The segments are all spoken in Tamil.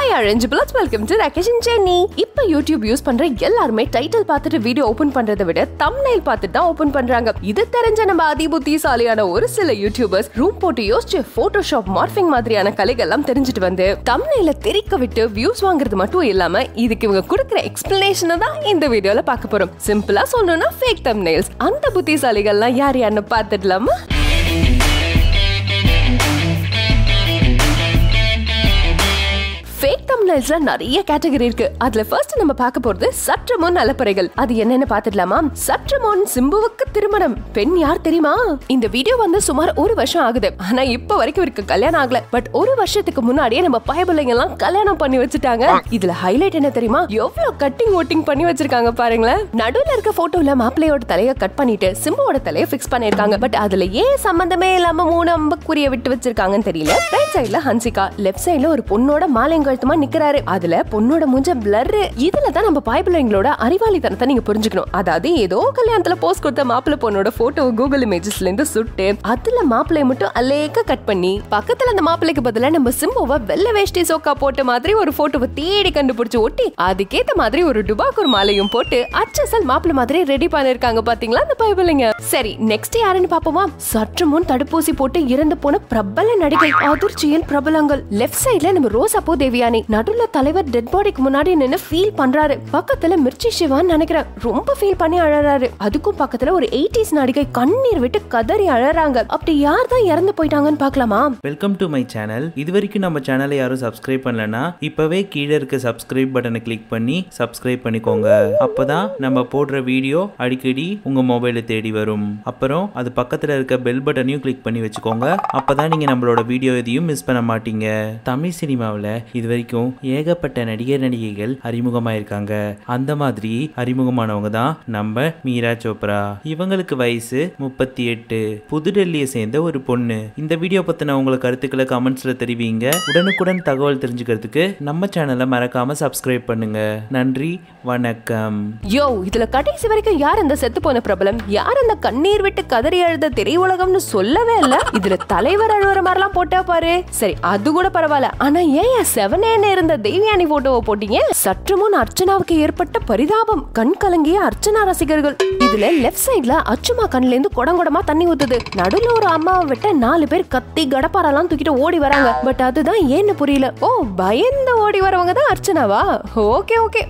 ஹாய் அரேஞ்சபிள்ஸ் வெல்கம் டு ராகேஷ் ஜெனி இப்போ யூடியூப் யூஸ் பண்ற எல்லாருமே டைட்டில் பார்த்துட்டு வீடியோ ஓபன் பண்றதை விட தம்ப்நெயில் பார்த்துட்டு தான் ஓபன் பண்றாங்க இது தெரிஞ்ச நம்ம அதிபுத்திசாலியான ஒரு சில யூடியூபர்ஸ் ரூம் போட்டு யோசிச்சு போட்டோஷாப் மார்பிங் மாதிரியான கலைகள்லாம் தெரிஞ்சுட்டு வந்து தம்ப்நெயில தெரிக்க விட்டு வியூஸ் வாங்குறது மட்டும் இல்லாம இதுக்கு இவங்க கொடுக்குற எக்ஸ்பிளனேஷனை தான் இந்த வீடியோல பார்க்க போறோம் சிம்பிளா சொல்லணும்னா ஃபேக் தம்ப்நெயில்ஸ் அந்த புத்திசாலிகள்லாம் யார் யாருன்னு பார்த்துடலாமா ஃபேக் தம்ப்நெயில்ஸ்ல நிறைய கேட்டகரி இருக்கு அதுல ஃபர்ஸ்ட் நம்ம பார்க்க போறது சற்று முன் அலப்பறைகள் அது என்னன்னு பார்த்துடலாமா சற்று முன் சிம்புவுக்கு திருமணம் பெண் யார் தெரியுமா இந்த வீடியோ வந்து சுமார் ஒரு வருஷம் ஆகுது ஆனா இப்ப வரைக்கும் இருக்கு கல்யாணம் ஆகல பட் ஒரு வருஷத்துக்கு முன்னாடியே நம்ம பயபிள்ளைங்க எல்லாம் கல்யாணம் பண்ணி வச்சுட்டாங்க இதுல ஹைலைட் என்ன தெரியுமா எவ்வளவு கட்டிங் ஓட்டிங் பண்ணி வச்சிருக்காங்க பாருங்களேன் நடுவுல இருக்க போட்டோல மாப்பிள்ளையோட தலைய கட் பண்ணிட்டு சிம்புவோட தலைய ஃபிக்ஸ் பண்ணிருக்காங்க பட் அதுல ஏன் சம்பந்தமே இல்லாம மூணு அம்பக்குரிய விட்டு வச்சிருக்காங்கன்னு தெரியல ரைட் சைடுல ஹன்சிகா லெஃப்ட் சைடுல ஒரு பொண்ணோட மாலை கழுத்துமா நிக்கிறாரு அதுல பொண்ணோட மூஞ்ச பிளர் இதுல தான் நம்ம பாய்பிள்ளைங்களோட அறிவாளித்தனத்தை நீங்க புரிஞ்சுக்கணும் அதாவது ஏதோ கல்யாணத்துல போஸ்ட் கொடுத்த மாப்பிள்ளை பொண்ணோட போட்டோ கூகுள் இமேஜஸ்ல இருந்து சுட்டு அதுல மாப்பிள்ளைய மட்டும் அலேக்க கட் பண்ணி பக்கத்துல அந்த மாப்பிள்ளைக்கு பதிலா நம்ம சிம்புவை வெள்ளை வேஷ்டி சோக்கா போட்ட மாதிரி ஒரு போட்டோவை தேடி கண்டுபிடிச்சு ஒட்டி அதுக்கேத்த மாதிரி ஒரு டுபாக்கூர் மாலையும் போட்டு அச்சசல் மாப்பிள்ளை மாதிரி ரெடி பண்ணிருக்காங்க பாத்தீங்களா அந்த பயபிள்ளைங்க சரி நெக்ஸ்ட் யாருன்னு பாப்போமா சற்று முன் தடுப்பூசி போட்டு இறந்து போன பிரபல நடிகை அதிர்ச்சியில் பிரபலங்கள் லெஃப்ட் சைடுல நம்ம ரோசாப்பூ தேவியானி நடுவுல தலைவர் டெட் பாடிக்கு முன்னாடி நின்னு ஃபீல் பண்றாரு பக்கத்துல மிர்ச்சி சிவான்னு நினைக்கிறேன் ரொம்ப ஃபீல் பண்ணி அழறாரு அதுக்கும் பக்கத்துல ஒரு எயிட்டிஸ் நடிகை கண்ணீர் விட்டு கதறி அழறாங்க அப்படி யார் தான் இறந்து போயிட்டாங்கன்னு பார்க்கலாமா வெல்கம் டு மை சேனல் இது வரைக்கும் நம்ம சேனலை யாரும் சப்ஸ்கிரைப் பண்ணலனா இப்பவே கீழே இருக்க சப்ஸ்கிரைப் பட்டனை கிளிக் பண்ணி சப்ஸ்கிரைப் பண்ணிக்கோங்க அப்பதான் நம்ம போடுற வீடியோ அடிக்கடி உங்க மொபைல தேடி வரும் அப்புறம் அது பக்கத்துல இருக்க பெல் பட்டனையும் கிளிக் பண்ணி வச்சுக்கோங்க அப்பதான் நீங்க நம்மளோட வீடியோ எதையும் மிஸ் பண்ண மாட்டீங்க தமிழ் சினிமாவில் இது வரைக்கும் ஏகப்பட்ட நடிகர் நடிகைகள் அறிமுகமாயிருக்காங்க அந்த மாதிரி அறிமுகமானவங்க தான் நம்ம மீரா சோப்ரா இவங்களுக்கு வயசு முப்பத்தி எட்டு புதுடெல்லியை சேர்ந்த ஒரு பொண்ணு இந்த வீடியோ பத்தின உங்களை கருத்துக்களை கமெண்ட்ஸ்ல தெரிவிங்க உடனுக்குடன் தகவல் தெரிஞ்சுக்கிறதுக்கு நம்ம சேனலை மறக்காம சப்ஸ்கிரைப் பண்ணுங்க நன்றி வணக்கம் யோ இதுல கடைசி வரைக்கும் யார் அந்த செத்து போன பிரபலம் யார் அந்த கண்ணீர் விட்டு கதறி அழுத திரையுலகம்னு சொல்லவே இல்ல இதுல தலைவர் அழுவுற மாதிரிலாம் போட்டா பாரு சரி அது கூட பரவாயில்ல ஆனா ஏன் செவனேன்னு இருந்த தெய்வியானி போட்டோவை போட்டீங்க சற்று முன் அர்ச்சனாவுக்கு ஏற்பட்ட பரிதாபம் கண் கலங்கிய அர்ச்சனா ரசிகர்கள் இதுல லெஃப்ட் சைடுல அச்சுமா கண்ணுல இருந்து குடம் குடமா தண்ணி ஊத்துது நடுவுல ஒரு அம்மாவை விட்ட நாலு பேர் கத்தி கடப்பாரெல்லாம் தூக்கிட்டு ஓடி வராங்க பட் அதுதான் ஏன்னு புரியல ஓ பயந்து ஓடி வரவங்க தான் அர்ச்சனாவா ஓகே ஓகே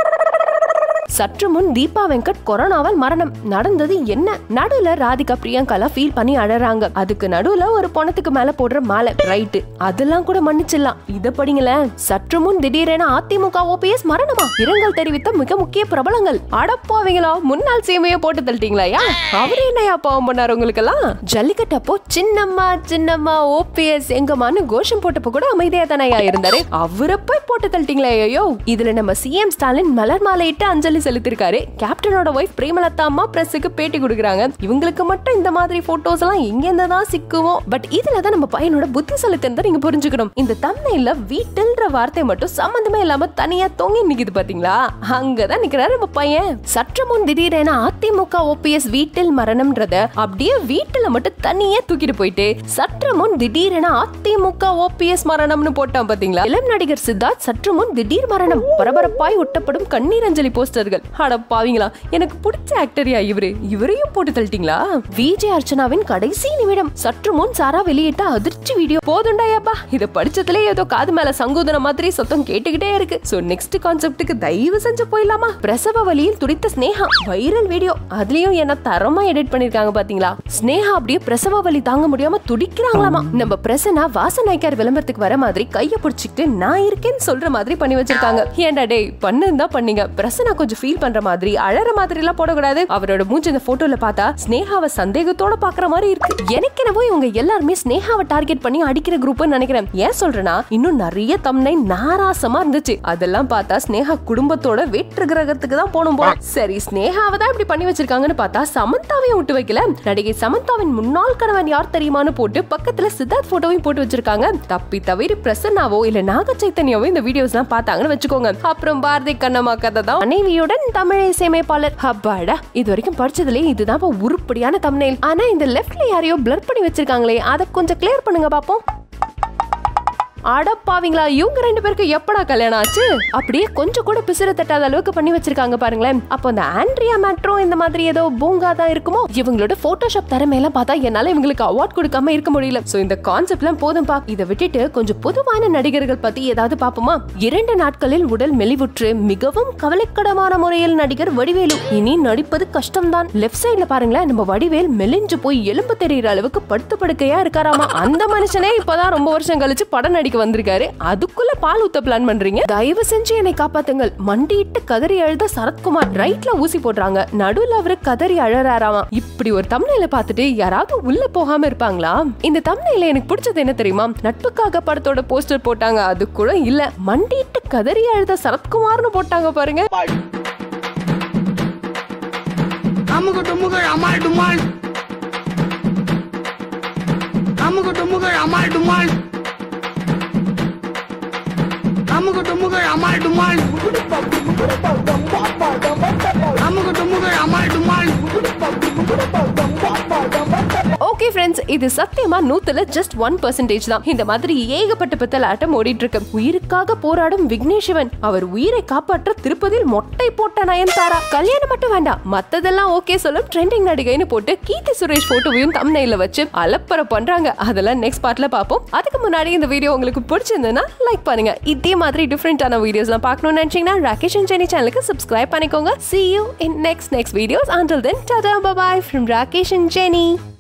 சற்று முன் தீபா வெங்கட் கொரோனாவால் மரணம் நடந்தது என்ன நடுவுல ராதிகா பிரியங்காலாம் ஃபீல் பண்ணி அழறாங்க அதுக்கு நடுவுல ஒரு பணத்துக்கு மேல போடுற மாலை ரைட்டு அதெல்லாம் கூட மன்னிச்சிடலாம் இத படிங்களேன் சற்று முன் திடீரென அதிமுக ஓபிஎஸ் மரணமா இரங்கல் தெரிவித்த மிக முக்கிய பிரபலங்கள் அடப்பாவீங்களா முன்னாள் சீமையை போட்டு தள்ளிட்டீங்களா யா அவரு என்னையா பாவம் பண்ணாரு உங்களுக்கெல்லாம் ஜல்லிக்கட்டு அப்போ சின்னம்மா சின்னம்மா ஓபிஎஸ் எங்கம்மான்னு கோஷம் போட்டப்ப கூட அமைதியா தானயா இருந்தாரு அவரை போய் போட்டு தள்ளிட்டீங்களா ஐயோ இதுல நம்ம சிஎம் ஸ்டாலின் மலர் மாலையிட்டு அஞ்சலி செலுத்திருக்காரு கேப்டனோட ஒய்ஃப் பிரேமலதா அம்மா பிரஸுக்கு பேட்டி கொடுக்குறாங்க இவங்களுக்கு மட்டும் இந்த மாதிரி போட்டோஸ் எல்லாம் எங்க இருந்து தான் சிக்குமோ பட் இதுல தான் நம்ம பையனோட புத்தி செலுத்தினதை நீங்க புரிஞ்சுக்கணும் இந்த தன்மையில வீட்டில்ன்ற வார்த்தை மட்டும் சம்பந்தமே இல்லாம தனியா தொங்கி நிக்குது பாத்தீங்களா அங்கதான் நிக்கிறாரு நம்ம பையன் சற்று முன் திடீரென அதிமுக ஓபிஎஸ் வீட்டில் மரணம்ன்றத அப்படியே வீட்டுல மட்டும் தனியா தூக்கிட்டு போயிட்டு சற்று முன் திடீரென அதிமுக ஓபிஎஸ் மரணம்னு போட்டான் பாத்தீங்களா இளம் நடிகர் சித்தார்த் சற்று முன் திடீர் மரணம் பரபரப்பாய் ஒட்டப்படும் கண்ணீர் அஞ்சலி போஸ்டர்கள் அட பாவீங்களா எனக்கு பிடிச்ச ஆக்டரியா இவரு இவரையும் போட்டு தள்ளிட்டீங்களா விஜய் அர்ச்சனாவின் கடைசி நிமிடம் சற்று முன் சாரா வெளியிட்ட அதிர்ச்சி வீடியோ போதுண்டாயாப்பா இத படிச்சதுல ஏதோ காது மேல சங்கூதன மாதிரி சத்தம் கேட்டுக்கிட்டே இருக்கு சோ நெக்ஸ்ட் கான்செப்ட்டுக்கு தயவு செஞ்சு போயிடலாமா பிரசவ வழியில் துடித்த ஸ்னேகா வைரல் வீடியோ அதுலயும் என்ன தரமா எடிட் பண்ணிருக்காங்க பாத்தீங்களா ஸ்னேகா அப்படியே பிரசவ வலி தாங்க முடியாம துடிக்கிறாங்களாமா நம்ம பிரசனா வாசநாய்க்கார் விளம்பரத்துக்கு வர மாதிரி கைய பிடிச்சிக்கிட்டு நான் இருக்கேன்னு சொல்ற மாதிரி பண்ணி வச்சிருக்காங்க ஏன்டா டேய் பண்ணுந்தா பண்ணீங்க பிரசனா கொஞ்சம் ஃபீல் பண்ற மாதிரி அழற மாதிரி எல்லாம் போடக்கூடாது அவரோட மூஞ்சி இந்த போட்டோல பார்த்தா ஸ்னேகாவை சந்தேகத்தோட பாக்குற மாதிரி இருக்கு எனக்கு என்னவோ இவங்க எல்லாருமே ஸ்னேகாவை டார்கெட் பண்ணி அடிக்கிற குரூப்னு நினைக்கிறேன் ஏன் சொல்றேன்னா இன்னும் நிறைய தம்னை நாராசமா இருந்துச்சு அதெல்லாம் பார்த்தா ஸ்னேகா குடும்பத்தோட வெற்று கிரகத்துக்கு தான் போகணும் போல சரி ஸ்னேகாவை தான் இப்படி பண்ணி வச்சிருக்காங்கன்னு பார்த்தா சமந்தாவையும் விட்டு வைக்கல நடிகை சமந்தாவின் முன்னாள் கணவன் யார் தெரியுமான்னு போட்டு பக்கத்துல சித்தார்த் போட்டோவையும் போட்டு வச்சிருக்காங்க தப்பி தவிர பிரசன்னாவோ இல்ல நாக சைத்தன்யாவோ இந்த வீடியோஸ் எல்லாம் பார்த்தாங்கன்னு வச்சுக்கோங்க அப்புறம் பாரதி கண்ணம்மா கதை தான் மனைவியுடன் தமிழ் இசையமைப்பாளர் அப்பாடா இது வரைக்கும் படிச்சதுலயே இதுதான் இப்ப உருப்படியான தம்னைல் ஆனா இந்த லெஃப்ட்ல யாரையோ பிளர் பண்ணி வச்சிருக்காங்களே அதை கொஞ்சம் கிளியர் பண்ணுங்க பாப்போம் அடப்பாவீங்களா இவங்க ரெண்டு பேருக்கு எப்படா கல்யாணம் ஆச்சு அப்படியே கொஞ்சம் கூட பிசிற தட்டாத அளவுக்கு பண்ணி வச்சிருக்காங்க பாருங்களேன் அப்போ அந்த ஆண்ட்ரியா மேட்ரோ இந்த மாதிரி ஏதோ பூங்கா தான் இருக்குமோ இவங்களோட போட்டோஷாப் திறமையெல்லாம் பார்த்தா என்னால இவங்களுக்கு அவார்ட் கொடுக்காம இருக்க முடியல சோ இந்த கான்செப்ட்லாம் போதும்பா இதை விட்டுட்டு கொஞ்சம் பொதுவான நடிகர்கள் பத்தி ஏதாவது பாப்போமா இரண்டு நாட்களில் உடல் மெலிவுற்று மிகவும் கவலைக்கிடமான முறையில் நடிகர் வடிவேலு இனி நடிப்பது கஷ்டம்தான் லெஃப்ட் சைடுல பாருங்களேன் நம்ம வடிவேல் மெலிஞ்சு போய் எலும்பு தெரியுற அளவுக்கு படுத்து படுக்கையா இருக்காராமா அந்த மனுஷனே இப்பதான் ரொம்ப வருஷம் கழிச்சு படம் நடிக்க வந்திருக்காரு அதுக்குள்ள பால் ஊத்த பிளான் பண்றீங்க தயவு செஞ்சு என்னை காப்பாத்துங்கள் மண்டியிட்டு கதறி அழுத சரத்குமார் ரைட்ல ஊசி போடுறாங்க நடுவுல அவரு கதறி அழறாராமா இப்படி ஒரு தமிழ்ல பார்த்துட்டு யாராவது உள்ள போகாம இருப்பாங்களா இந்த தமிழ்ல எனக்கு பிடிச்சது என்ன தெரியுமா நட்புக்காக படத்தோட போஸ்டர் போட்டாங்க அது கூட இல்ல மண்டியிட்டு கதறி அழுத சரத்குமார்னு போட்டாங்க பாருங்க அமுக டுமுக அமால் டுமால் அமுக டுமுக அமால் டுமால் அமுக டுமுக அமால் டுமால் அமுக டுமுக அமால் டுமால் ஓகே ஃப்ரெண்ட்ஸ் இது சத்தியமா நூத்துல ஜஸ்ட் ஒன் பர்சன்டேஜ் தான் இந்த மாதிரி ஏகப்பட்ட பித்தல் ஆட்டம் ஓடிட்டு இருக்கு உயிருக்காக போராடும் விக்னேஷ்வன் அவர் உயிரை காப்பாற்ற திருப்பதியில் மொட்டை போட்ட நயன்தாரா கல்யாணம் மட்டும் வேண்டாம் மத்ததெல்லாம் ஓகே சொல்லும் ட்ரெண்டிங் நடிகைன்னு போட்டு கீர்த்தி சுரேஷ் போட்டோவையும் தம்னையில வச்சு அலப்பற பண்றாங்க அதெல்லாம் நெக்ஸ்ட் பார்ட்ல பார்ப்போம் அதுக்கு முன்னாடி இந்த வீடியோ உங்களுக்கு பிடிச்சிருந்ததுன்னா லைக் பண்ணுங்க இதே மாதிரி டிஃப்ரெண்டான வீடியோஸ்லாம் பார்க்கணும்னு நினைச்சீங்கன்னா ராகேஷ் அண்ட் ஜெனி சேனலுக்கு சப்ஸ்கிரைப் பண்ணிக்கோங்க see you in next next videos until then tada bye bye from rakesh and jenny